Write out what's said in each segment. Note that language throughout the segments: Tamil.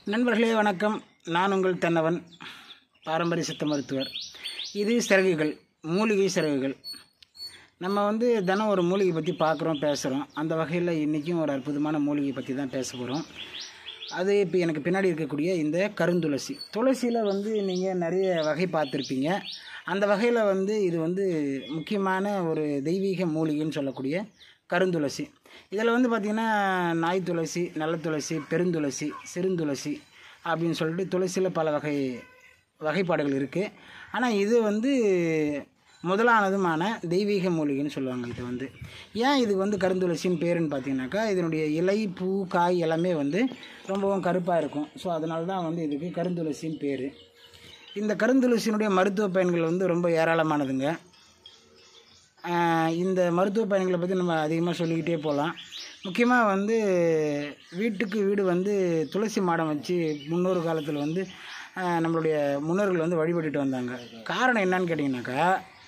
நண்பர்களே வணக்கம் நான் உங்கள் தென்னவன் பாரம்பரிய சித்த மருத்துவர் இது சிறகுகள் மூலிகை சிறகுகள் நம்ம வந்து தினம் ஒரு மூலிகை பற்றி பார்க்குறோம் பேசுகிறோம் அந்த வகையில் இன்றைக்கும் ஒரு அற்புதமான மூலிகை பற்றி தான் பேச போகிறோம் அது இப்போ எனக்கு பின்னாடி இருக்கக்கூடிய இந்த கருந்துளசி துளசியில் வந்து நீங்கள் நிறைய வகை பார்த்துருப்பீங்க அந்த வகையில் வந்து இது வந்து முக்கியமான ஒரு தெய்வீக மூலிகைன்னு சொல்லக்கூடிய கருந்துளசி இதில் வந்து பார்த்திங்கன்னா நாய் துளசி நல்ல துளசி பெருந்துளசி சிறுந்துளசி அப்படின்னு சொல்லிட்டு துளசியில் பல வகை வகைப்பாடுகள் இருக்குது ஆனால் இது வந்து முதலானதுமான தெய்வீக மூலிகைன்னு சொல்லுவாங்க இது வந்து ஏன் இதுக்கு வந்து கருந்துளசின்னு பேருன்னு பார்த்தீங்கன்னாக்கா இதனுடைய இலை பூ காய் எல்லாமே வந்து ரொம்பவும் கருப்பாக இருக்கும் ஸோ அதனால தான் வந்து இதுக்கு கருந்துளசின்னு பேர் இந்த கருந்துளசியினுடைய மருத்துவ பயன்கள் வந்து ரொம்ப ஏராளமானதுங்க ஆஹ் இந்த மருத்துவ பயன்களை பற்றி நம்ம அதிகமாக சொல்லிக்கிட்டே போகலாம் முக்கியமாக வந்து வீட்டுக்கு வீடு வந்து துளசி மாடம் வச்சு முன்னொரு காலத்தில் வந்து ஆஹ் நம்மளுடைய முன்னோர்கள் வந்து வழிபட்டுட்டு வந்தாங்க காரணம் என்னன்னு கேட்டிங்கனாக்கா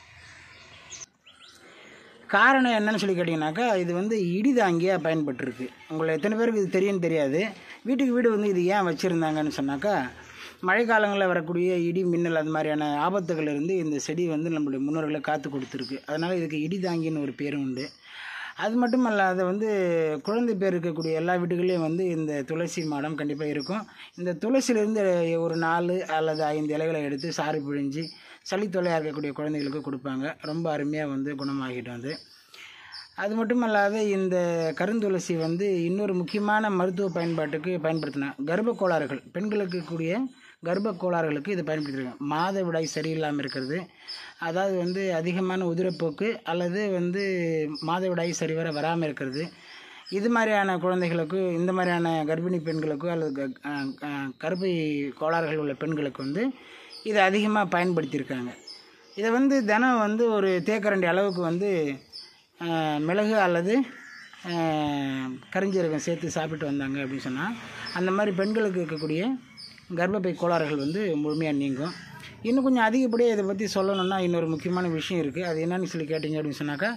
காரணம் என்னன்னு சொல்லி கேட்டிங்கனாக்கா இது வந்து இடி தாங்கியாக பயன்பட்டுருக்கு உங்களை எத்தனை பேருக்கு இது தெரியும்னு தெரியாது வீட்டுக்கு வீடு வந்து இது ஏன் வச்சுருந்தாங்கன்னு சொன்னாக்கா மழைக்காலங்களில் வரக்கூடிய இடி மின்னல் அது மாதிரியான ஆபத்துகள் இருந்து இந்த செடி வந்து நம்மளுடைய முன்னோர்களை காத்து கொடுத்துருக்கு அதனால் இதுக்கு இடி தாங்கின்னு ஒரு பேரும் உண்டு அது மட்டும் அல்லாத வந்து குழந்தை பேர் இருக்கக்கூடிய எல்லா வீட்டுகள்லேயும் வந்து இந்த துளசி மாடம் கண்டிப்பாக இருக்கும் இந்த துளசியிலேருந்து ஒரு நாலு அல்லது ஐந்து இலைகளை எடுத்து சாறு பிழிஞ்சு சளி தொல்லையாக இருக்கக்கூடிய குழந்தைகளுக்கு கொடுப்பாங்க ரொம்ப அருமையாக வந்து குணமாகிட்டு வந்து அது மட்டும் அல்லாத இந்த கருந்துளசி வந்து இன்னொரு முக்கியமான மருத்துவ பயன்பாட்டுக்கு பயன்படுத்தினாங்க கர்ப்ப கோளாறுகள் பெண்களுக்கு கூடிய கர்ப்ப கோளாறுகளுக்கு இது பயன்படுத்திருக்காங்க மாதவிடாய் சரியில்லாமல் இருக்கிறது அதாவது வந்து அதிகமான உதிரப்போக்கு அல்லது வந்து மாதவிடாய் சரிவர வராமல் இருக்கிறது இது மாதிரியான குழந்தைகளுக்கு இந்த மாதிரியான கர்ப்பிணி பெண்களுக்கோ அல்லது க- அஹ் அஹ் கர்ப்பை கோளாறுகள் உள்ள பெண்களுக்கு வந்து இதை அதிகமாக பயன்படுத்தியிருக்காங்க இதை வந்து தினம் வந்து ஒரு தேக்கரண்டி அளவுக்கு வந்து அஹ், மிளகு அல்லது அஹ், கரிஞ்சீரகம் சேர்த்து சாப்பிட்டு வந்தாங்க அப்படின்னு சொன்னால் அந்த மாதிரி பெண்களுக்கு இருக்கக்கூடிய கர்ப்பப்பை கோளாறுகள் வந்து முழுமையாக நீங்கும் இன்னும் கொஞ்சம் அதிகப்படியாக இதை பற்றி சொல்லணும்னா இன்னொரு முக்கியமான விஷயம் இருக்குது அது என்னன்னு சொல்லி கேட்டிங்க அப்படின்னு சொன்னாக்கா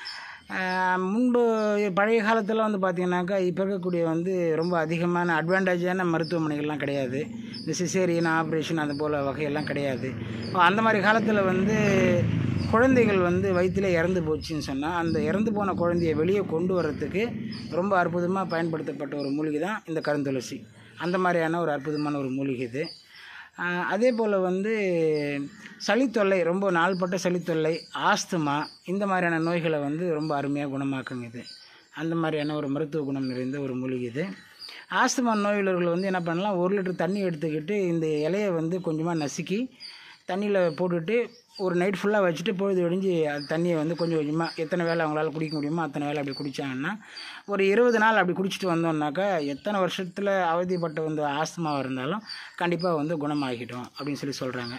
ஆஹ் முன்பு பழைய காலத்தில் வந்து பார்த்திங்கனாக்கா இப்போ இருக்கக்கூடிய வந்து ரொம்ப அதிகமான அட்வான்டேஜான மருத்துவமனைகள்லாம் கிடையாது இந்த சிசேரியன் ஆப்ரேஷன் அது போல் வகையெல்லாம் கிடையாது அப்ப அந்த மாதிரி காலத்தில் வந்து குழந்தைகள் வந்து வயிற்றில் இறந்து போச்சுன்னு சொன்னால் அந்த இறந்து போன குழந்தைய வெளியே கொண்டு வர்றதுக்கு ரொம்ப அற்புதமாக பயன்படுத்தப்பட்ட ஒரு மூலிகை தான் இந்த கருந்துளசி அந்த மாதிரியான ஒரு அற்புதமான ஒரு மூலிகை இது ஆஹ் அதே போல் வந்து சளித்தொல்லை ரொம்ப நாள்பட்ட சளித்தொல்லை ஆஸ்துமா இந்த மாதிரியான நோய்களை வந்து ரொம்ப அருமையாக குணமாக்குங்க இது அந்த மாதிரியான ஒரு மருத்துவ குணம் நிறைந்த ஒரு மூலிகை இது ஆஸ்துமா நோயுள்ளவர்கள் வந்து என்ன பண்ணலாம் ஒரு லிட்டர் தண்ணி எடுத்துக்கிட்டு இந்த இலையை வந்து கொஞ்சமாக நசுக்கி தண்ணியில் போட்டுட்டு ஒரு நைட் ஃபுல்லாக வச்சுட்டு பொழுது ஒழிஞ்சு அது தண்ணியை வந்து கொஞ்சம் கொஞ்சமாக எத்தனை வேளை அவங்களால குடிக்க முடியுமோ அத்தனை வேளை அப்படி குடித்தாங்கன்னா ஒரு இருபது நாள் அப்படி குடிச்சிட்டு வந்தோம்னாக்கா எத்தனை வருஷத்தில் அவதிப்பட்ட வந்து ஆஸ்துமாவாக இருந்தாலும் கண்டிப்பாக வந்து குணமாகிடும் அப்படின்னு சொல்லி சொல்கிறாங்க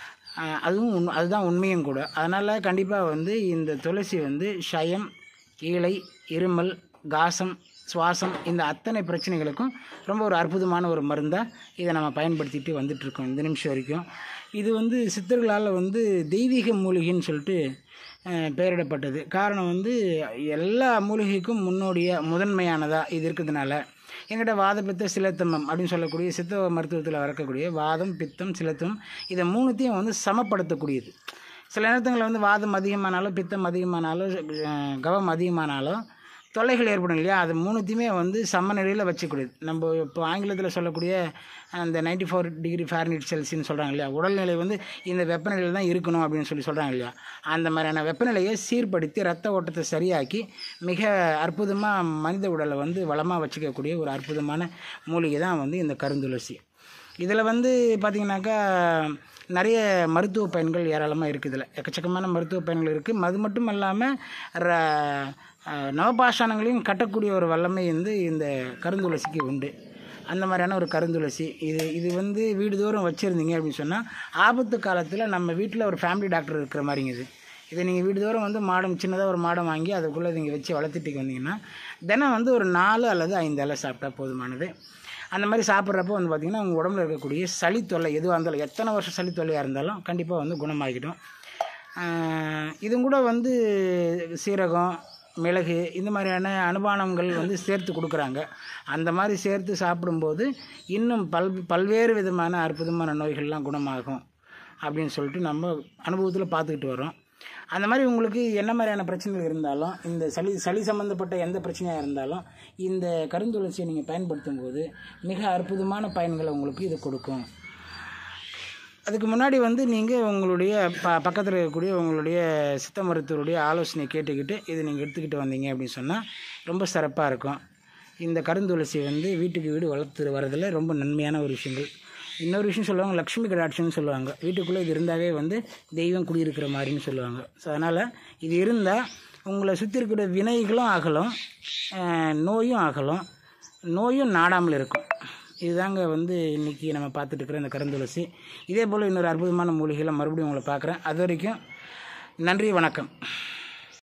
அதுவும் உண் அதுதான் உண்மையும் கூட அதனால் கண்டிப்பாக வந்து இந்த துளசி வந்து ஷயம் ஈழை இருமல் காசம் சுவாசம் இந்த அத்தனை பிரச்சனைகளுக்கும் ரொம்ப ஒரு அற்புதமான ஒரு மருந்தாக இதை நம்ம பயன்படுத்திட்டு வந்துட்டுருக்கோம் இந்த நிமிஷம் வரைக்கும் இது வந்து சித்தர்களால் வந்து தெய்வீக மூலிகைன்னு சொல்லிட்டு அஹ், பெயரிடப்பட்டது காரணம் வந்து எல்லா மூலிகைக்கும் முன்னோடியாக முதன்மையானதாக இது இருக்கிறதுனால எங்கிட்ட வாத பித்த சிலத்தமம் அப்படின்னு சொல்லக்கூடிய சித்த மருத்துவத்தில் வரக்கூடிய வாதம் பித்தம் சிலத்தம் இதை மூணுத்தையும் வந்து சமப்படுத்தக்கூடியது சில நேரத்துங்களில் வந்து வாதம் அதிகமானாலும் பித்தம் அதிகமானாலும் அஹ், கவம் அதிகமானாலும் தொல்லைகள் ஏற்படும் இல்லையா அது மூணுத்தையுமே வந்து சமநிலையில் வச்சுக்கூடியது நம்ம இப்போ ஆங்கிலத்தில் சொல்லக்கூடிய அந்த 94 ஃபோர் டிகிரி ஃபேரனிட் செல்சியன்னு சொல்கிறாங்க இல்லையா உடல்நிலை வந்து இந்த வெப்பநிலையில் தான் இருக்கணும் அப்படின்னு சொல்லி சொல்கிறாங்க இல்லையா அந்த மாதிரியான வெப்பநிலையை சீர்படுத்தி ரத்த ஓட்டத்தை சரியாக்கி மிக அற்புதமாக மனித உடலை வந்து வளமாக வச்சுக்கக்கூடிய ஒரு அற்புதமான மூலிகை தான் வந்து இந்த கருந்துளசி இதில் வந்து பார்த்திங்கனாக்கா நிறைய மருத்துவ பயன்கள் ஏராளமாக இருக்குது இதில் எக்கச்சக்கமான மருத்துவ பயன்கள் இருக்குது அது மட்டும் இல்லாமல் ர- அஹ் நவபாஷாணங்களையும் கட்டக்கூடிய ஒரு வல்லமை வந்து இந்த கருந்துளசிக்கு உண்டு அந்த மாதிரியான ஒரு கருந்துளசி இது இது வந்து வீடுதோறும் வச்சுருந்தீங்க அப்படின்னு சொன்னால் ஆபத்து காலத்தில் நம்ம வீட்டில் ஒரு ஃபேமிலி டாக்டர் இருக்கிற மாதிரிங்க இது இதை நீங்கள் வீடுதோறும் வந்து மாடம் சின்னதாக ஒரு மாடம் வாங்கி அதுக்குள்ளே நீங்கள் வச்சு வளர்த்துட்டு வந்தீங்கன்னா தினம் வந்து ஒரு நாலு அல்லது ஐந்து இலை சாப்பிட்டா போதுமானது அந்த மாதிரி சாப்பிட்றப்போ வந்து பார்த்திங்கன்னா உங்கள் உடம்புல இருக்கக்கூடிய சளி தொல்லை எதுவாக இருந்தாலும் எத்தனை வருஷம் சளி தொல்லையாக இருந்தாலும் கண்டிப்பாக வந்து குணமாகிடும் ஆஹ் இதுவும் கூட வந்து சீரகம் மிளகு இந்த மாதிரியான அனுபானங்கள் வந்து சேர்த்து கொடுக்குறாங்க அந்த மாதிரி சேர்த்து சாப்பிடும்போது இன்னும் பல் பல்வேறு விதமான அற்புதமான நோய்கள்லாம் குணமாகும் அப்படின்னு சொல்லிட்டு நம்ம அனுபவத்தில் பார்த்துக்கிட்டு வரோம் அந்த மாதிரி உங்களுக்கு என்ன மாதிரியான பிரச்சனைகள் இருந்தாலும் இந்த சளி சளி சம்மந்தப்பட்ட எந்த பிரச்சனையாக இருந்தாலும் இந்த கருந்துளசியை நீங்கள் பயன்படுத்தும் போது மிக அற்புதமான பயன்களை உங்களுக்கு இது கொடுக்கும் அதுக்கு முன்னாடி வந்து நீங்கள் உங்களுடைய ப பக்கத்தில் இருக்கக்கூடிய உங்களுடைய சித்த மருத்துவருடைய ஆலோசனை கேட்டுக்கிட்டு இது நீங்கள் எடுத்துக்கிட்டு வந்தீங்க அப்படின்னு சொன்னால் ரொம்ப சிறப்பாக இருக்கும் இந்த கருந்துளசி வந்து வீட்டுக்கு வீடு வளர்த்து வரதில் ரொம்ப நன்மையான ஒரு விஷயங்கள் இன்னொரு விஷயம் சொல்லுவாங்க லக்ஷ்மி கடாட்சம்னு சொல்லுவாங்க வீட்டுக்குள்ளே இது இருந்தாவே வந்து தெய்வம் குடியிருக்கிற மாதிரின்னு சொல்லுவாங்க ஸோ அதனால் இது இருந்தால் உங்களை சுற்றி இருக்கிற வினைகளும் அகலும் அஹ், நோயும் அகலும் நோயும் நாடாமல் இருக்கும் இதுதாங்க வந்து இன்றைக்கி நம்ம பார்த்துட்டு இருக்கிற இந்த கருந்துளசி இதே போல் இன்னொரு அற்புதமான மூலிகைகளை மறுபடியும் உங்களை பார்க்குறேன் அது வரைக்கும் நன்றி வணக்கம்